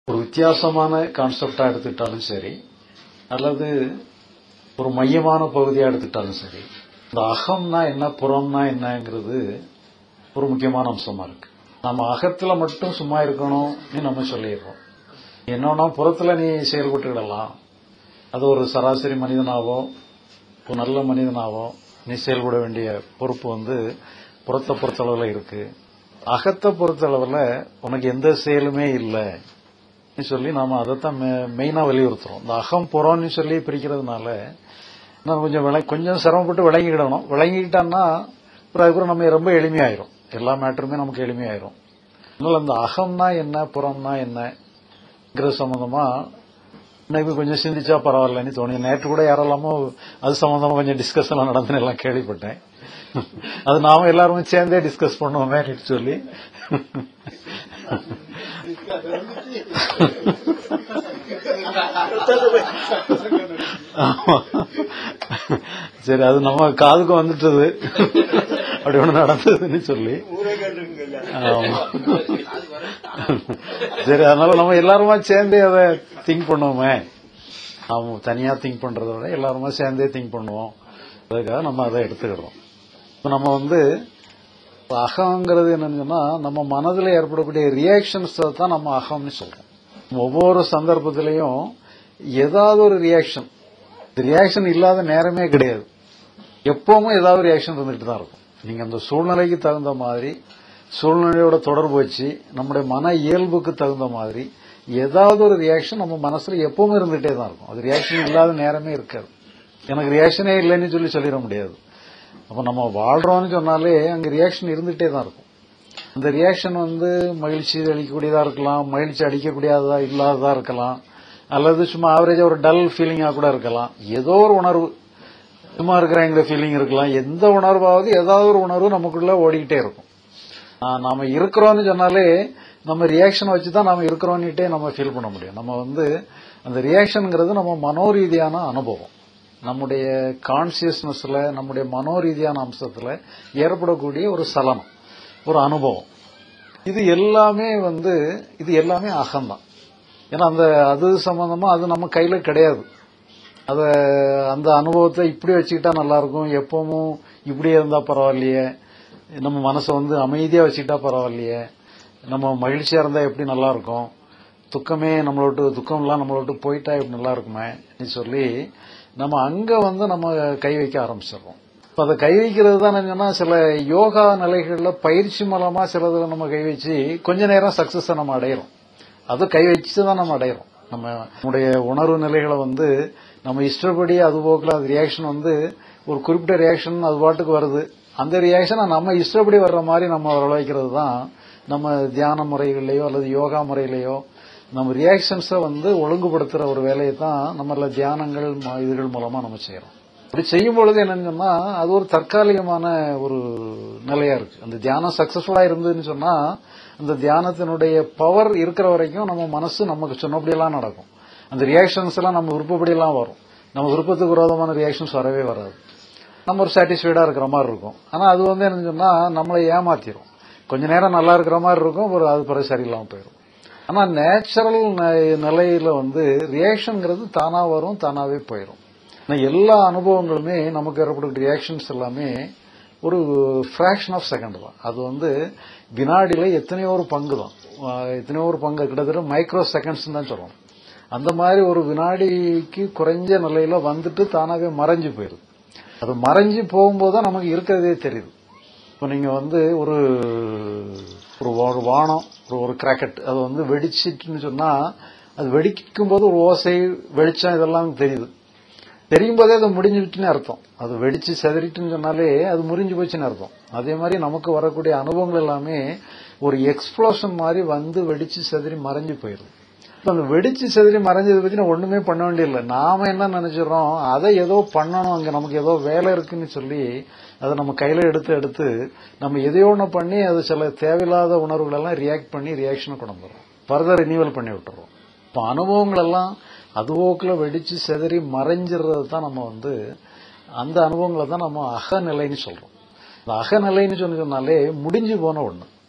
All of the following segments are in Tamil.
ஒரு வித்தியாசமான கான்செப்டா எடுத்துக்கிட்டாலும் சரி அல்லது ஒரு மையமான பகுதியா எடுத்துக்கிட்டாலும் சரி இந்த அகம்னா என்ன புறம்னா என்னங்கிறது ஒரு முக்கியமான அம்சமா இருக்கு நம்ம அகத்துல மட்டும் சும்மா இருக்கணும்னு நம்ம சொல்லிடுறோம் என்னன்னா புறத்துல நீ செயல்பட்டுக்கிடலாம் அது ஒரு சராசரி மனிதனாவோ ஒரு நல்ல மனிதனாவோ நீ செயல்பட வேண்டிய பொறுப்பு வந்து புறத்தை பொறுத்தளவுல இருக்கு அகத்தை பொறுத்தளவுல உனக்கு எந்த செயலுமே இல்லை சொல்லி நாம அதைத்தான் மெயினா வலியுறுத்துறோம் இந்த அகம் புறம்னு சொல்லி பிரிக்கிறதுனால நம்ம கொஞ்சம் விளை கொஞ்சம் சிரமப்பட்டு விளங்கிக்கிடணும் விளங்கிக்கிட்டான்னா அப்புறம் அதுக்கப்புறம் நம்ம ரொம்ப எளிமையாயிரும் எல்லா மேட்டருமே நமக்கு எளிமையாயிரும் அதனால அந்த அகம்னா என்ன புறம்னா என்னங்கிறது சம்பந்தமா இன்னைக்கு கொஞ்சம் சிந்திச்சா பரவாயில்லன்னு தோணி நேற்று கூட யாரெல்லாமோ அது சம்பந்தமா கொஞ்சம் டிஸ்கஷன் நடந்துன்னு எல்லாம் கேள்விப்பட்டேன் அது நாம எல்லாருமே சேர்ந்தே டிஸ்கஸ் பண்ணுவோமே சொல்லி ஆமா. சரி அது நம்ம காதுக்கு வந்துட்டது அப்படி ஒண்ணு நடந்ததுன்னு சொல்லி ஆமா. சரி அதனால நம்ம எல்லாருமா சேர்ந்தே அதை திங்க் பண்ணுவோமே நாம தனியா திங்க் பண்றதை விட எல்லாருமா சேர்ந்தே திங்க் பண்ணுவோம் அதுக்காக நம்ம அதை எடுத்துக்கிறோம் இப்ப நம்ம வந்து அகங்கிறது என்னன்னு சொன்னா நம்ம மனதில் ஏற்படக்கூடிய ரியாக்ஷன்ஸ் தான் நம்ம அகம்னு சொல்றோம் ஒவ்வொரு சந்தர்ப்பத்திலையும் ஏதாவது ஒரு ரியாக்ஷன் ரியாக்ஷன் இல்லாத நேரமே கிடையாது எப்பவும் ஏதாவது ரியாக்ஷன் இருந்துட்டு தான் இருக்கும் நீங்க அந்த சூழ்நிலைக்கு தகுந்த மாதிரி சூழ்நிலையோட தொடர்பு வச்சு நம்முடைய மன இயல்புக்கு தகுந்த மாதிரி ஏதாவது ஒரு ரியாக்ஷன் நம்ம மனசுல எப்பவும் இருந்துட்டே தான் இருக்கும் அது ரியாக்ஷன் இல்லாத நேரமே இருக்காது எனக்கு ரியாக்ஷனே இல்லைன்னு சொல்லி சொல்லிட முடியாது அப்ப நம்ம வாழ்றோம்னு சொன்னாலே அங்க ரியாக்ஷன் இருந்துட்டே தான் இருக்கும் அந்த ரியாக்ஷன் வந்து மகிழ்ச்சி அளிக்கக்கூடியதா இருக்கலாம் மகிழ்ச்சி அளிக்கக்கூடியதா இல்லாததா இருக்கலாம் அல்லது சும்மா ஆவரேஜா ஒரு டல் ஃபீலிங்கா கூட இருக்கலாம் ஏதோ ஒரு உணர்வு சும்மா இருக்கிற ஃபீலிங் இருக்கலாம் எந்த உணர்வாவது ஏதாவது ஒரு உணர்வு நமக்குள்ள ஓடிக்கிட்டே இருக்கும் ஆஹ் நாம இருக்கிறோம்னு சொன்னாலே நம்ம ரியாக்ஷன் வச்சு தான் நாம இருக்கிறோன்னுட்டே நம்ம ஃபீல் பண்ண முடியும் நம்ம வந்து அந்த ரியாக்ஷன்ங்கிறது நம்ம மனோரீதியான அனுபவம் நம்முடைய கான்சியஸ்னஸ்ல நம்முடைய மனோரீதியான அம்சத்துல ஏற்படக்கூடிய ஒரு சலனம் ஒரு அனுபவம் இது எல்லாமே வந்து இது எல்லாமே அகம்தான் ஏன்னா அந்த அது சம்பந்தமா அது நம்ம கையில கிடையாது அத அந்த அனுபவத்தை இப்படி வச்சுக்கிட்டா நல்லா இருக்கும் எப்பவும் இப்படியே இருந்தா பரவாயில்லையே நம்ம மனசை வந்து அமைதியா வச்சுக்கிட்டா பரவாயில்லையே நம்ம மகிழ்ச்சியா இருந்தா எப்படி நல்லா இருக்கும் துக்கமே நம்மளோட்டு துக்கம்லாம் நம்மளோட்டு போயிட்டா எப்படி நல்லா இருக்குமே சொல்லி நம்ம அங்க வந்து நம்ம கை வைக்க ஆரம்பிச்சிடுறோம் இப்ப அதை கை வைக்கிறது தான் என்னன்னா சில யோகா நிலைகள்ல பயிற்சி மூலமா சிலதுல நம்ம கை வச்சு கொஞ்ச நேரம் சக்சஸ் நம்ம அடையிறோம் அது கை வச்சு தான் நம்ம அடையிறோம் நம்ம நம்முடைய உணர்வு நிலைகளை வந்து நம்ம இஷ்டப்படி அது போக்கில் அது ரியாக்ஷன் வந்து ஒரு குறிப்பிட்ட ரியாக்ஷன் அது பாட்டுக்கு வருது அந்த ரியாக்ஷனை நம்ம இஷ்டப்படி வர்ற மாதிரி நம்ம வரவழைக்கிறது தான் நம்ம தியான முறைகள்லயோ அல்லது யோகா முறையிலையோ நம்ம ரியாக்ஷன்ஸை வந்து ஒழுங்குபடுத்துற ஒரு வேலையை தான் நம்மள தியானங்கள் ம- இதுகள் மூலமா நம்ம செய்யறோம் அப்படி செய்யும் பொழுது என்னன்னு சொன்னா அது ஒரு தற்காலிகமான ஒரு நிலையா இருக்கு அந்த தியானம் சக்சஸ்ஃபுல்லா இருந்ததுன்னு சொன்னா அந்த தியானத்தினுடைய பவர் இருக்கிற வரைக்கும் நம்ம மனசு நமக்கு சொன்னபடியெல்லாம் நடக்கும் அந்த ரியாக்ஷன்ஸ் எல்லாம் நம்ம விருப்பப்படியெல்லாம் வரும் நம்ம விருப்பத்துக்கு விரோதமான ரியாக்ஷன்ஸ் வரவே வராது நம்ம ஒரு சாட்டிஸ்ஃபைடா இருக்கிற மாதிரி இருக்கும் ஆனா அது வந்து என்ன சொன்னா நம்மளை ஏமாத்திரும் கொஞ்ச நேரம் நல்லா இருக்கிற மாதிரி இருக்கும் ஒரு அது பிறகு சரியில்லாம போயிடும் ஆனா நேச்சுரல் நிலையில வந்து ரியாக்ஷன்ங்கிறது தானா வரும் தானாவே போயிடும் ஆனா எல்லா அனுபவங்களுமே நமக்கு ஏற்படக்கூடிய ரியாக்ஷன்ஸ் எல்லாமே ஒரு ஃபிராக்ஷன் ஆஃப் செகண்ட் தான் அது வந்து வினாடியில எத்தனையோ ஒரு பங்கு தான் ஆஹ் எத்தனையோ ஒரு பங்கு கிட்டத்தட்ட மைக்ரோ செகண்ட்ஸ் தான் சொல்லணும் அந்த மாதிரி ஒரு வினாடிக்கு குறைஞ்ச நிலையில வந்துட்டு தானாவே மறைஞ்சு போயிருது அது மறைஞ்சு போகும்போது தான் நமக்கு இருக்கிறதே தெரியுது இப்போ நீங்க வந்து ஒரு ஒரு வா- ஒரு வானம் ஒரு ஒரு கிராக்கெட் அது வந்து வெடிச்சிட்டுன்னு சொன்னா அது வெடிக்கும் போது ஒரு ஓசை வெளிச்சம் இதெல்லாம் தெரியுது தெரியும் போதே அது முடிஞ்சுட்டுன்னு அர்த்தம் அது வெடிச்சு செதறிட்டுன்னு சொன்னாலே அது முறிஞ்சு போச்சுன்னு அர்த்தம் அதே மாதிரி நமக்கு வரக்கூடிய அனுபவங்கள் எல்லாமே ஒரு எக்ஸ்ப்ளோஷன் மாதிரி வந்து வெடிச்சு செதறி மறைஞ்சு போயிருது இப்ப அந்த வெடிச்சு செதறி மறைஞ்சதை பத்தி நான் ஒண்ணுமே பண்ண வேண்டியதில்லை நாம என்ன நினைச்சிடறோம் அதை ஏதோ பண்ணணும் அங்க நமக்கு ஏதோ வேலை இருக்குன்னு சொல்லி அதை நம்ம கையில எடுத்து எடுத்து நம்ம எதையோ ஒண்ணு பண்ணி அது சில தேவையில்லாத உணர்வுகள் எல்லாம் ரியாக்ட் பண்ணி ரியாக்ஷனை கொண்டு வந்துடுறோம் ஃபர்தர் ரினியூவல் பண்ணி விட்டுறோம் இப்போ அனுபவங்கள் எல்லாம் அதுபோக்கில் வெடிச்சு செதறி மறைஞ்சிடுறது தான் நம்ம வந்து அந்த அனுபவங்களை தான் நம்ம அகநிலைன்னு சொல்றோம் அந்த அகநிலைன்னு சொல்லி சொன்னாலே முடிஞ்சு போன ஒண்ணு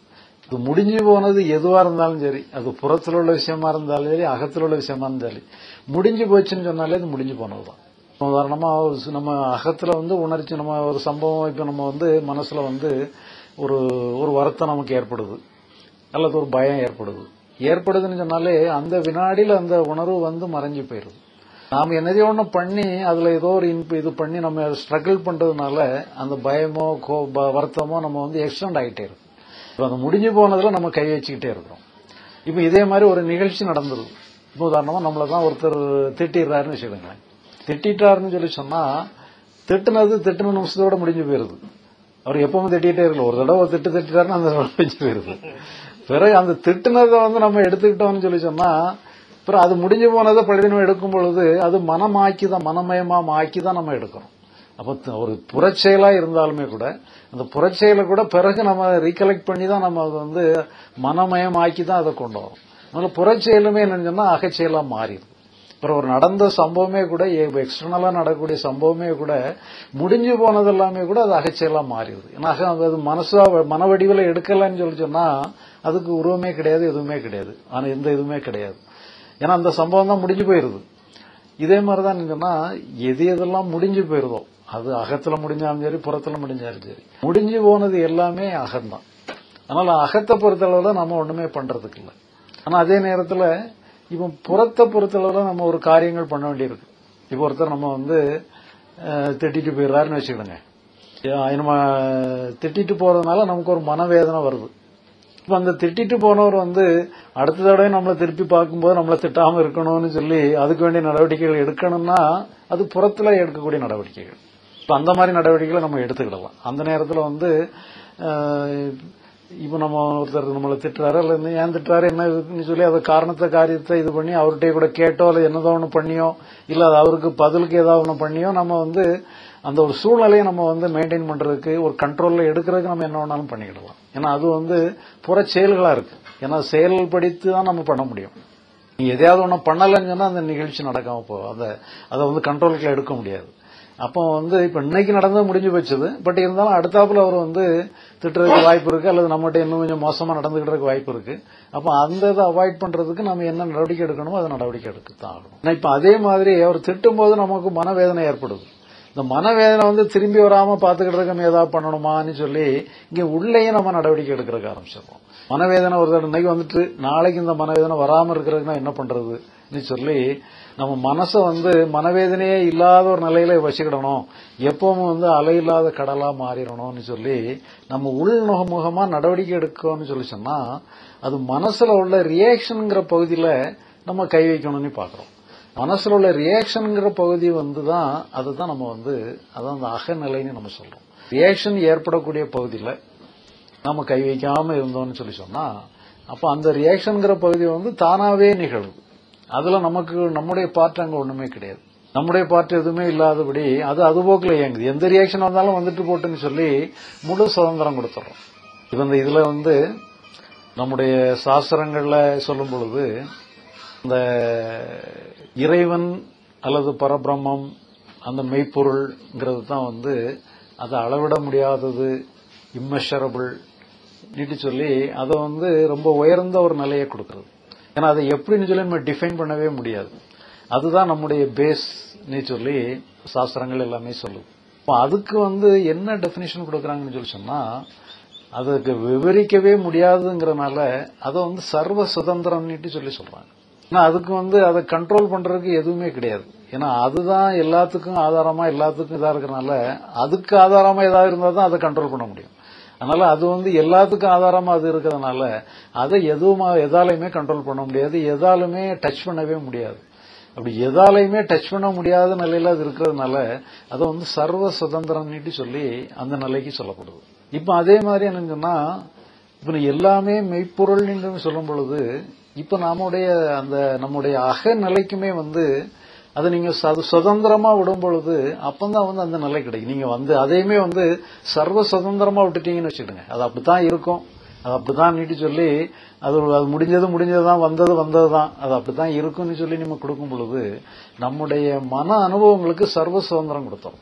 இது முடிஞ்சு போனது எதுவா இருந்தாலும் சரி அது புறத்தில் உள்ள விஷயமா இருந்தாலும் சரி அகத்தில் உள்ள விஷயமா இருந்தாலும் சரி முடிஞ்சு போச்சுன்னு சொன்னாலே அது முடிஞ்சு போனதுதான் உதாரணமா ஒரு சி- நம்ம அகத்துல வந்து உணர்ச்சி நம்ம ஒரு சம்பவம் இப்ப நம்ம வந்து மனசுல வந்து ஒரு ஒரு வருத்தம் நமக்கு ஏற்படுது அல்லது ஒரு பயம் ஏற்படுது ஏற்படுதுன்னு சொன்னாலே அந்த வினாடியில அந்த உணர்வு வந்து மறைஞ்சு போயிருது நாம என்னதையோ ஒண்ணு பண்ணி அதுல ஏதோ ஒரு இன்ப இது பண்ணி நம்ம ஸ்ட்ரகிள் பண்றதுனால அந்த பயமோ கோ- ப- வருத்தமோ நம்ம வந்து எக்ஸ்டெண்ட் ஆகிட்டே இருக்கு இப்ப அந்த முடிஞ்சு போனதுல நம்ம கை வச்சுக்கிட்டே இருக்கிறோம் இப்ப இதே மாதிரி ஒரு நிகழ்ச்சி நடந்துருது இப்போ உதாரணமா நம்மள தான் ஒருத்தர் திட்டிடுறாருன்னு வச்சுக்கோங்களேன் திட்டிட்டாருன்னு சொல்லி சொன்னா திட்டுனது திட்டுன நிமிஷத்தோட முடிஞ்சு போயிருது அவர் எப்பவும் திட்டிகிட்டே இருக்கல ஒரு தடவை திட்டு திட்டாருன்னு அந்த தடவை முடிஞ்சு போயிருது பிறகு அந்த திட்டுனதை வந்து நம்ம எடுத்துக்கிட்டோம்னு சொல்லி சொன்னா பிறகு அது முடிஞ்சு போனதை பழுதினம் எடுக்கும் பொழுது அது மனமாக்கி தான் மனமயமா ஆக்கி தான் நம்ம எடுக்கிறோம் அப்போ த- ஒரு புறச்செயலா இருந்தாலுமே கூட அந்த புறச்செயலை கூட பிறகு நம்ம ரீகலெக்ட் பண்ணி தான் நம்ம அதை வந்து மனமயமாக்கி தான் அதை கொண்டு வரோம் அதனால புறச்செயலுமே என்னன்னு சொன்னா அகச்செயலா மாறிடுது அப்புறம் ஒரு நடந்த சம்பவமே கூட எக்ஸ்டர்னலா நடக்கக்கூடிய சம்பவமே கூட முடிஞ்சு போனது எல்லாமே கூட அது அகச்செயலா மாறிடுது ஏன்னா அக அது மனசா மன வடிவில் எடுக்கலன்னு சொல்லி சொன்னா அதுக்கு உருவமே கிடையாது எதுவுமே கிடையாது ஆனா எந்த இதுவுமே கிடையாது ஏன்னா அந்த சம்பவம் தான் முடிஞ்சு போயிருது இதே மாதிரி தான் சொன்னா எது எதெல்லாம் முடிஞ்சு போயிருதோ அது அகத்துல முடிஞ்சாலும் சரி புறத்துல முடிஞ்சாலும் சரி முடிஞ்சு போனது எல்லாமே அகம்தான் அதனால அகத்தை பொறுத்தளவுல நம்ம ஒண்ணுமே பண்றதுக்கு இல்லை ஆனா அதே நேரத்துல இப்போ புறத்தை பொறுத்தளவுல நம்ம ஒரு காரியங்கள் பண்ண வேண்டியிருக்கு இப்போ ஒருத்தர் நம்ம வந்து அஹ், திட்டிட்டு போயிடுறாருன்னு வச்சுக்கிடுங்க அஹ், நம்ம திட்டிட்டு போறதுனால நமக்கு ஒரு மனவேதனை வருது இப்ப அந்த திட்டிட்டு போனவர் வந்து அடுத்த தடவை நம்மளை திருப்பி பார்க்கும்போது நம்மளை திட்டாம இருக்கணும்னு சொல்லி அதுக்கு வேண்டிய நடவடிக்கைகள் எடுக்கணும்னா அது புறத்துல எடுக்கக்கூடிய நடவடிக்கைகள் இப்ப அந்த மாதிரி நடவடிக்கைகளை நம்ம எடுத்துக்கிடலாம் அந்த நேரத்துல வந்து அஹ், இப்ப நம்ம ஒருத்தர் நம்மளை திட்டுறாரு அல்லது ஏன் திட்டுறாரு என்ன இதுன்னு சொல்லி அதை காரணத்தை காரியத்தை இது பண்ணி அவர்கிட்டயே கூட கேட்டோ அல்லது என்னதோ ஒன்று பண்ணியோ இல்ல அது அவருக்கு பதிலுக்கு ஏதாவது ஒன்று பண்ணியோ நம்ம வந்து அந்த ஒரு சூழ்நிலையை நம்ம வந்து மெயின்டைன் பண்றதுக்கு ஒரு கண்ட்ரோல்ல எடுக்கிறதுக்கு நம்ம என்ன வேணாலும் பண்ணிக்கிடலாம் ஏன்னா அது வந்து புற செயல்களா இருக்கு ஏன்னா செயல்படுத்தி தான் நம்ம பண்ண முடியும் நீ எதையாவது ஒன்று பண்ணலைன்னு சொன்னா அந்த நிகழ்ச்சி நடக்காம போகும் அதை அதை வந்து கண்ட்ரோலுக்குள்ள எடுக்க முடியாது அப்போ வந்து இப்ப இன்னைக்கு நடந்தது முடிஞ்சு போச்சுது பட் இருந்தாலும் அடுத்தாப்புல அவர் வந்து திட்டுறதுக்கு வாய்ப்பு இருக்கு அல்லது நம்மகிட்ட இன்னும் கொஞ்சம் மோசமா நடந்துகிட்டு வாய்ப்பு இருக்கு அப்போ அந்த இதை அவாய்ட் பண்றதுக்கு நம்ம என்ன நடவடிக்கை எடுக்கணுமோ அதை நடவடிக்கை எடுக்கத்தான் ஆகணும் ஆனா இப்ப அதே மாதிரி அவர் திட்டும் போது நமக்கு மனவேதனை ஏற்படுது இந்த மனவேதனை வந்து திரும்பி வராம பாத்துக்கிட்டு நம்ம ஏதாவது பண்ணணுமான்னு சொல்லி இங்க உள்ளேயே நம்ம நடவடிக்கை எடுக்கிறதுக்கு ஆரம்பிச்சிடறோம் மனவேதனை ஒரு தடவை இன்னைக்கு வந்துட்டு நாளைக்கு இந்த மனவேதனை வராம இருக்கிறதுக்கு நான் என்ன பண்றதுன்னு சொல்லி நம்ம மனசை வந்து மனவேதனையே இல்லாத ஒரு நிலையில வச்சுக்கிடணும் எப்பவும் வந்து அலை இல்லாத கடலா மாறிடணும்னு சொல்லி நம்ம உள்முகமுகமா நடவடிக்கை எடுக்கணும்னு சொல்லி சொன்னா அது மனசுல உள்ள ரியாக்ஷனுங்கிற பகுதியில நம்ம கை வைக்கணும்னு பாக்குறோம் மனசுல உள்ள ரியாக்ஷனுங்கிற பகுதி வந்து தான் அதுதான் நம்ம வந்து அதான் அந்த அகநிலைன்னு நம்ம சொல்றோம் ரியாக்ஷன் ஏற்படக்கூடிய பகுதியில நம்ம கை வைக்காம இருந்தோம்னு சொல்லி சொன்னா அப்ப அந்த ரியாக்ஷன்ங்கிற பகுதி வந்து தானாவே நிகழுது அதுல நமக்கு நம்முடைய பார்ட் அங்க ஒண்ணுமே கிடையாது நம்முடைய பார்ட் எதுவுமே இல்லாதபடி அது அதுபோக்கில் இயங்குது எந்த ரியாக்ஷன் வந்தாலும் வந்துட்டு போட்டுன்னு சொல்லி முழு சுதந்திரம் கொடுத்துறோம் இப்ப இந்த இதுல வந்து நம்முடைய சாஸ்திரங்கள்ல சொல்லும் பொழுது இந்த இறைவன் அல்லது பரபிரம்மம் அந்த மெய்ப்பொருள்ங்கிறது தான் வந்து அதை அளவிட முடியாதது இம்மெஷரபிள் நீட்டு சொல்லி அதை வந்து ரொம்ப உயர்ந்த ஒரு நிலையை கொடுக்கிறது ஏன்னா அதை எப்படின்னு சொல்லி நம்ம டிஃபைன் பண்ணவே முடியாது அதுதான் நம்முடைய பேஸ் நீ சொல்லி சாஸ்திரங்கள் எல்லாமே சொல்லுது இப்போ அதுக்கு வந்து என்ன டெஃபினேஷன் கொடுக்குறாங்கன்னு சொல்லி சொன்னா அதுக்கு விவரிக்கவே முடியாதுங்கிறனால அதை வந்து சர்வ சுதந்திரம்னுட்டு சொல்லி சொல்றாங்க ஏன்னா அதுக்கு வந்து அதை கண்ட்ரோல் பண்றதுக்கு எதுவுமே கிடையாது ஏன்னா அதுதான் எல்லாத்துக்கும் ஆதாரமா எல்லாத்துக்கும் இதா இருக்கிறனால அதுக்கு ஆதாரமா ஏதாவது இருந்தா தான் அதை கண்ட்ரோல் பண்ண முடியும் அதனால அது வந்து எல்லாத்துக்கும் ஆதாரமா அது இருக்கிறதுனால அதை எதுவுமா எதாலையுமே கண்ட்ரோல் பண்ண முடியாது எதாலுமே டச் பண்ணவே முடியாது அப்படி எதாலையுமே டச் பண்ண முடியாத நிலையில அது இருக்கிறதுனால அதை வந்து சர்வ சுதந்திரம்னுட்டு சொல்லி அந்த நிலைக்கு சொல்லப்படுது இப்ப அதே மாதிரி என்னன்னு சொன்னா இப்ப எல்லாமே மெய்ப்பொருள் என்று சொல்லும் பொழுது இப்ப நம்முடைய அந்த நம்முடைய அகநிலைக்குமே வந்து அதை நீங்க சது- சுதந்திரமா விடும் பொழுது அப்பந்தான் வந்து அந்த நிலை கிடைக்கும் நீங்க வந்து அதையுமே வந்து சர்வ சுதந்திரமா விட்டுட்டீங்கன்னு வச்சுக்கிடுங்க அது அப்படித்தான் இருக்கும் அது அப்படித்தான் நீட்டி சொல்லி அது அது முடிஞ்சது முடிஞ்சதுதான் வந்தது வந்ததுதான் அது அப்படித்தான் இருக்கும்னு சொல்லி நம்ம கொடுக்கும் பொழுது நம்முடைய மன அனுபவங்களுக்கு சர்வ சுதந்திரம் கொடுத்தோம்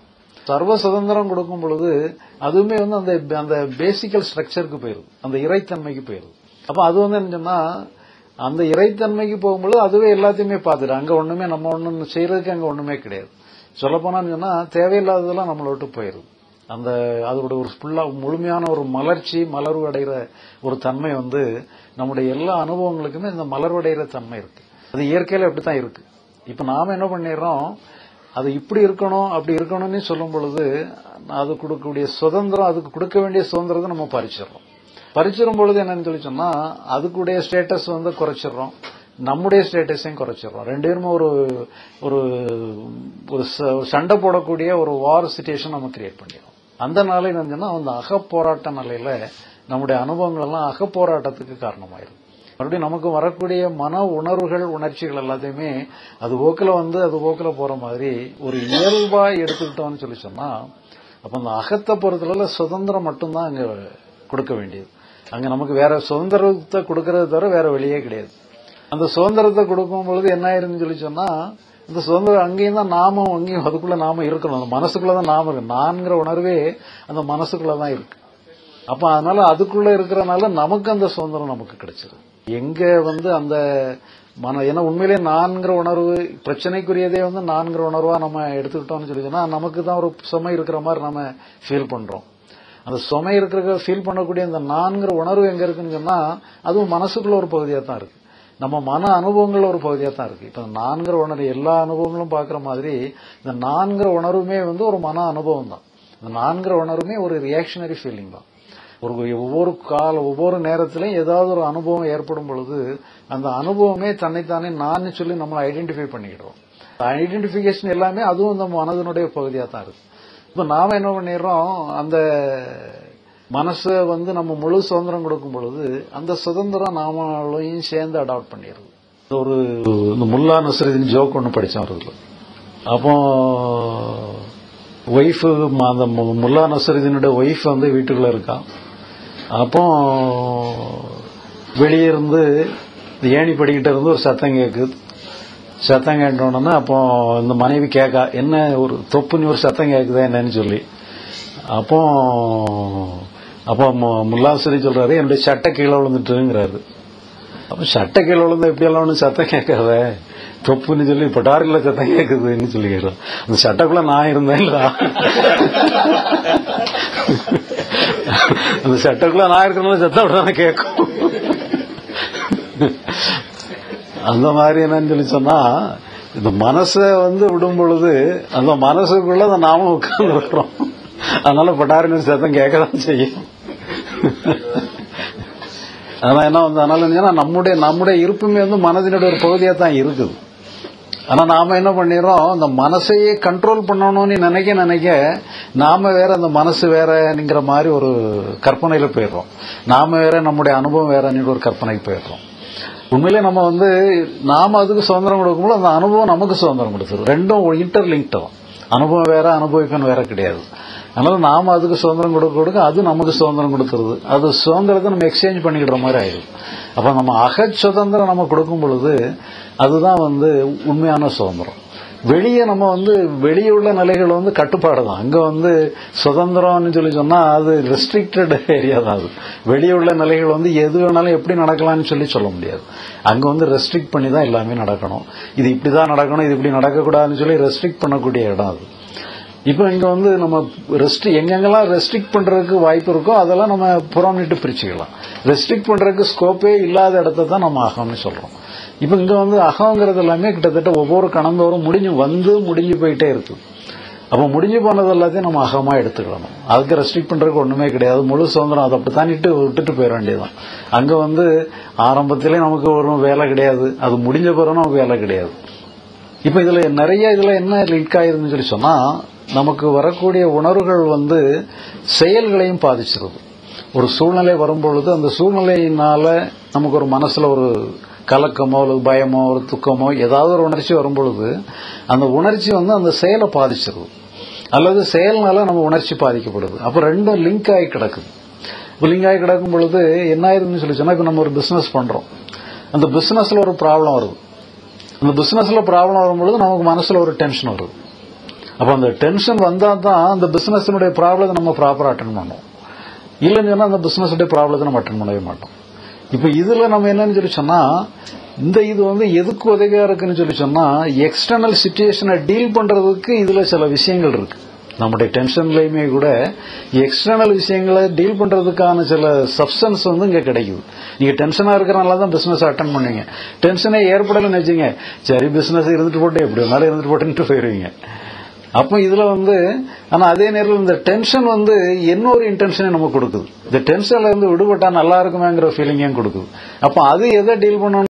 சர்வ சுதந்திரம் கொடுக்கும் பொழுது அதுவுமே வந்து அந்த அந்த பேசிக்கல் ஸ்ட்ரக்சருக்கு போயிருது அந்த இறைத்தன்மைக்கு போயிருது அப்ப அது வந்து என்ன சொன்னா அந்த இறைத்தன்மைக்கு போகும்பொழுது அதுவே எல்லாத்தையுமே பார்த்துட்டு அங்க ஒண்ணுமே நம்ம ஒண்ணு செய்யறதுக்கு அங்க ஒண்ணுமே கிடையாது சொல்ல போனான்னு சொன்னா தேவையில்லாததெல்லாம் நம்மளை விட்டு போயிருது அந்த அதோட ஒரு ஃபுல்லா முழுமையான ஒரு மலர்ச்சி மலர்வு அடைகிற ஒரு தன்மை வந்து நம்முடைய எல்லா அனுபவங்களுக்குமே இந்த மலர்வடைகிற தன்மை இருக்கு அது இயற்கையில அப்படித்தான் இருக்கு இப்ப நாம என்ன பண்ணிடுறோம் அது இப்படி இருக்கணும் அப்படி இருக்கணும்னு சொல்லும் பொழுது அது கொடுக்கக்கூடிய சுதந்திரம் அதுக்கு கொடுக்க வேண்டிய சுதந்திரத்தை நம்ம பறிச்சிடறோம் பறிச்சிடும் பொழுது என்னன்னு சொல்லி சொன்னா அதுக்குடைய ஸ்டேட்டஸ் வந்து குறைச்சிடுறோம் நம்முடைய ஸ்டேட்டஸையும் குறைச்சிடுறோம் ரெண்டு பேருமே ஒரு ஒரு ஒரு ச- சண்டை போடக்கூடிய ஒரு வார் சுச்சுவேஷன் நம்ம கிரியேட் பண்ணிடுறோம் அந்த நாளை என்னன்னா அந்த அகப்போராட்ட நிலையில நம்முடைய அனுபவங்கள் எல்லாம் அகப்போராட்டத்துக்கு காரணமாயிரும் மறுபடியும் நமக்கு வரக்கூடிய மன உணர்வுகள் உணர்ச்சிகள் எல்லாத்தையுமே அது போக்கில் வந்து அது போக்கில் போற மாதிரி ஒரு இயல்பா எடுத்துக்கிட்டோம்னு சொல்லி சொன்னா அப்ப அந்த அகத்தை பொறுத்தளவுல சுதந்திரம் மட்டும்தான் அங்க கொடுக்க வேண்டியது அங்க நமக்கு வேற சுதந்திரத்தை கொடுக்கறது தவிர வேற வழியே கிடையாது அந்த சுதந்திரத்தை கொடுக்கும் பொழுது என்ன ஆயிருன்னு சொல்லி சொன்னா இந்த சுதந்திரம் அங்கேயும் தான் நாமும் அங்கேயும் அதுக்குள்ள நாம இருக்கணும் அந்த மனசுக்குள்ள தான் நாம இருக்கு நான்கிற உணர்வே அந்த மனசுக்குள்ள தான் இருக்கு அப்ப அதனால அதுக்குள்ள இருக்கிறனால நமக்கு அந்த சுதந்திரம் நமக்கு கிடைச்சிடும் எங்க வந்து அந்த மன ஏன்னா உண்மையிலேயே நான்கிற உணர்வு பிரச்சனைக்குரியதே வந்து நான்கிற உணர்வா நம்ம எடுத்துக்கிட்டோம்னு சொல்லி சொன்னா நமக்கு தான் ஒரு சுமை இருக்கிற மாதிரி நம்ம ஃபீல் பண்றோம் அந்த சுமை இருக்கிற ஃபீல் பண்ணக்கூடிய அந்த நான்கிற உணர்வு எங்க இருக்குன்னு சொன்னா அதுவும் மனசுக்குள்ள ஒரு பகுதியா தான் இருக்கு நம்ம மன அனுபவங்கள் ஒரு பகுதியா தான் இருக்கு இப்ப நான்கிற உணர்வு எல்லா அனுபவங்களும் பாக்குற மாதிரி இந்த நான்கிற உணர்வுமே வந்து ஒரு மன அனுபவம் தான் இந்த நான்கிற உணர்வுமே ஒரு ரியாக்ஷனரி ஃபீலிங் தான் ஒரு ஒவ்வொரு கால ஒவ்வொரு நேரத்திலையும் ஏதாவது ஒரு அனுபவம் ஏற்படும் பொழுது அந்த அனுபவமே தன்னைத்தானே நான் சொல்லி நம்மளை ஐடென்டிஃபை பண்ணிக்கிடுறோம் ஐடென்டிஃபிகேஷன் எல்லாமே அதுவும் அந்த மனதனுடைய பகுதியா தான் இருக்கு இப்ப நாம என்ன பண்ணிடுறோம் அந்த மனசை வந்து நம்ம முழு சுதந்திரம் கொடுக்கும் பொழுது அந்த சுதந்திரம் நாமளையும் சேர்ந்து அடாப்ட் பண்ணிடுது இது ஒரு இந்த முல்லா நஸ்ரதின் ஜோக் ஒன்று படித்தேன் அவர்கள் அப்போ ஒய்ஃபு அந்த மு- முல்லா நஸ்ரதினுடைய ஒய்ஃப் வந்து வீட்டுக்குள்ள இருக்கான் அப்போ வெளியே இருந்து இந்த ஏணி படிக்கிட்ட இருந்து ஒரு சத்தம் கேட்குது சத்தம் கேட்டோன்னா அப்போ இந்த மனைவி கேட்கா என்ன ஒரு தொப்புன்னு ஒரு சத்தம் கேட்குதா என்னன்னு சொல்லி அப்போ அப்போ மு- முல்லாசிரி சொல்றாரு என்னுடைய சட்டை கீழே விழுந்துட்டுங்கிறாரு அப்ப சட்டை கீழே விழுந்தா எப்படியெல்லாம் ஒன்றும் சத்தம் கேட்காத தொப்புன்னு சொல்லி பட்டாரில் சத்தம் கேட்குதுன்னு சொல்லி கேட்குறோம் அந்த சட்டைக்குள்ள நான் இருந்தேன் அந்த சட்டைக்குள்ள நான் இருக்கிறனால சத்தம் விடாம கேட்கும் அந்த மாதிரி என்னன்னு சொல்லி சொன்னா இந்த மனசை வந்து விடும் பொழுது அந்த மனசுக்குள்ள அந்த நாம உட்கார்ந்து இருக்கிறோம் அதனால பட்டாரின்னு சத்தம் கேட்கதான் செய்யும் அதான் என்ன வந்து அதனால என்னன்னா நம்முடைய நம்முடைய இருப்புமே வந்து மனதினுடைய ஒரு பகுதியா தான் இருக்குது ஆனா நாம என்ன பண்ணிடுறோம் அந்த மனசையே கண்ட்ரோல் பண்ணணும்னு நினைக்க நினைக்க நாம வேற அந்த மனசு வேறங்கிற மாதிரி ஒரு கற்பனையில போயிடுறோம் நாம வேற நம்முடைய அனுபவம் வேறன்னு ஒரு கற்பனைக்கு போயிடுறோம் உண்மையிலே நம்ம வந்து நாம அதுக்கு சுதந்திரம் கொடுக்கும்போது அந்த அனுபவம் நமக்கு சுதந்திரம் கொடுத்துரும் ரெண்டும் இன்டர்லிங்க்ட் தான் அனுபவம் வேற அனுபவிக்கணும் வேற கிடையாது அதனால நாம அதுக்கு சுதந்திரம் கொடுக்க கொடுக்க அது நமக்கு சுதந்திரம் கொடுத்துருது அது சுதந்திரத்தை நம்ம எக்ஸ்சேஞ்ச் பண்ணிக்கிற மாதிரி ஆயிடும் அப்ப நம்ம அக சுதந்திரம் நம்ம கொடுக்கும் பொழுது அதுதான் வந்து உண்மையான சுதந்திரம் வெளியே நம்ம வந்து வெளியே உள்ள நிலைகள் வந்து கட்டுப்பாடு தான் அங்க வந்து சுதந்திரம்னு சொல்லி சொன்னா அது ரெஸ்ட்ரிக்டட் ஏரியா தான் அது வெளியே உள்ள நிலைகள் வந்து எது வேணாலும் எப்படி நடக்கலாம்னு சொல்லி சொல்ல முடியாது அங்க வந்து ரெஸ்ட்ரிக்ட் பண்ணி தான் எல்லாமே நடக்கணும் இது இப்படிதான் நடக்கணும் இது இப்படி நடக்கக்கூடாதுன்னு சொல்லி ரெஸ்ட்ரிக்ட் பண்ணக்கூடிய இடம் அது இப்போ இங்க வந்து நம்ம ரெஸ்ட்ரி எங்கெங்கெல்லாம் ரெஸ்ட்ரிக்ட் பண்றதுக்கு வாய்ப்பு இருக்கோ அதெல்லாம் நம்ம புறம்னிட்டு பிரிச்சுக்கலாம் ரெஸ்ட்ரிக்ட் பண்றதுக்கு ஸ்கோப்பே இல்லாத இடத்த தான் நம்ம அகம்னு சொல்றோம் இப்போ இங்க வந்து அகங்கிறது எல்லாமே கிட்டத்தட்ட ஒவ்வொரு கணந்தோறும் முடிஞ்சு வந்து முடிஞ்சு போயிட்டே இருக்கு அப்போ முடிஞ்சு போனது எல்லாத்தையும் நம்ம அகமா எடுத்துக்கணும் அதுக்கு ரெஸ்ட்ரிக்ட் பண்றதுக்கு ஒண்ணுமே கிடையாது முழு சுதந்திரம் அதை அப்படித்தானிட்டு விட்டுட்டு போயிட வேண்டியதுதான் அங்க வந்து ஆரம்பத்திலே நமக்கு ஒரு வேலை கிடையாது அது முடிஞ்ச பிறகு நமக்கு வேலை கிடையாது இப்ப இதுல நிறைய இதுல என்ன லிங்க் ஆயிருதுன்னு சொல்லி சொன்னா நமக்கு வரக்கூடிய உணர்வுகள் வந்து செயல்களையும் பாதிச்சிருது ஒரு சூழ்நிலை வரும்பொழுது அந்த சூழ்நிலையினால நமக்கு ஒரு மனசுல ஒரு கலக்கமோ ஒரு பயமோ ஒரு துக்கமோ ஏதாவது ஒரு உணர்ச்சி வரும்பொழுது அந்த உணர்ச்சி வந்து அந்த செயலை பாதிச்சிருது அல்லது செயல்னால நம்ம உணர்ச்சி பாதிக்கப்படுது அப்ப ரெண்டும் லிங்க் ஆகி கிடக்குது இப்போ லிங்க் ஆகி கிடக்கும் பொழுது என்ன ஆயிருதுன்னு சொல்லி சொன்னா இப்ப நம்ம ஒரு பிசினஸ் பண்றோம் அந்த பிசினஸ்ல ஒரு ப்ராப்ளம் வருது அந்த பிசினஸ்ல ப்ராப்ளம் வரும்பொழுது நமக்கு மனசுல ஒரு டென்ஷன் வருது அப்போ அந்த டென்ஷன் வந்தா தான் அந்த பிசினஸினுடைய ப்ராப்ளத்தை நம்ம ப்ராப்பரா அட்டன் பண்ணுவோம் இல்லைன்னு சொன்னா அந்த பிசினஸுடைய ப்ராப்ளத்தை நம்ம அட்டன் பண்ணவே மாட்டோம் இப்போ இதுல நம்ம என்னன்னு சொல்லி சொன்னா இந்த இது வந்து எதுக்கு உதவியா இருக்குன்னு சொல்லி சொன்னா எக்ஸ்டர்னல் சுச்சுவேஷனை டீல் பண்றதுக்கு இதுல சில விஷயங்கள் இருக்கு நம்முடைய டென்ஷன்லயுமே கூட எக்ஸ்டர்னல் விஷயங்களை டீல் பண்றதுக்கான சில சப்ஸ்டன்ஸ் வந்து இங்க கிடைக்குது நீங்க டென்ஷனா இருக்கிறனால தான் பிசினஸ் அட்டன் பண்ணுவீங்க டென்ஷனே ஏற்படலைன்னு வச்சுங்க சரி பிசினஸ் இருந்துட்டு போட்டு எப்படி வேணாலும் இருந்துட்டு போட்டுன்ட்டு போயிருவீங்க அப்போ இதுல வந்து ஆனா அதே நேரத்தில் இந்த டென்ஷன் வந்து இன்னொரு இன்டென்ஷனை நமக்கு கொடுக்குது இந்த டென்ஷன்ல இருந்து விடுபட்டா நல்லா இருக்குமேங்கிற ஃபீலிங்கையும் கொடுக்குது அப்போ அது எதை டீல் பண்ணணும்